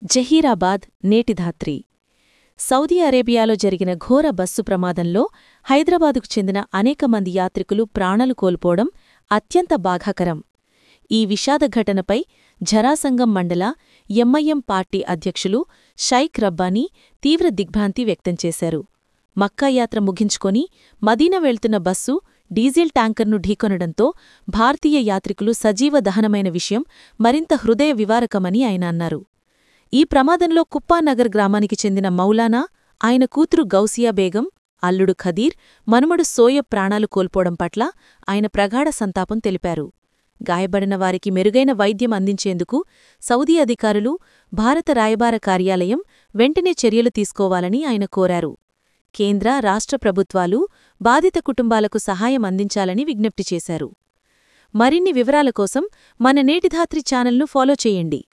Zaheerabad Neti Dhatri Saudi అరేబియాలో జరిగిన ఘోర బస్సు ప్రమాదంలో హైదరాబాదుకు చెందిన అనేక మంది యాత్రికులు ప్రాణాలు కోల్పోవడం అత్యంత బాధాకరం ఈ విషాద ఘటనపై జరాసంగం మండల ఎంఐఎం పార్టీ అధ్యక్షులు షైక్ రబ్బానీ తీవ్ర దిగ్భ్రాంతి వ్యక్తం చేశారు మక్కా యాత్ర ముగించుకొని మదీనా వెళ్తున్న బస్సు డీజిల్ ట్యాంకర్ను ఢీకొనడంతో భారతీయ యాత్రికులు సజీవ దహనమైన విషయం మరింత హృదయ వివారకమని ఆయన అన్నారు ఈ ప్రమాదంలో కుప్పానగర్ గ్రామానికి చెందిన మౌలానా ఆయన కూతురు గౌసియా బేగం అల్లుడు ఖదీర్ మనుమడు సోయబ్ ప్రాణాలు కోల్పోవడం పట్ల ఆయన ప్రగాఢ సంతాపం తెలిపారు గాయపడిన వారికి మెరుగైన వైద్యం అందించేందుకు సౌదీ అధికారులు భారత రాయబార కార్యాలయం వెంటనే చర్యలు తీసుకోవాలని ఆయన కోరారు కేంద్ర రాష్ట్ర ప్రభుత్వాలు బాధిత కుటుంబాలకు సహాయం అందించాలని విజ్ఞప్తి చేశారు మరిన్ని వివరాల కోసం మన నేటిధాత్రి ఛానల్ను ఫాలో చేయండి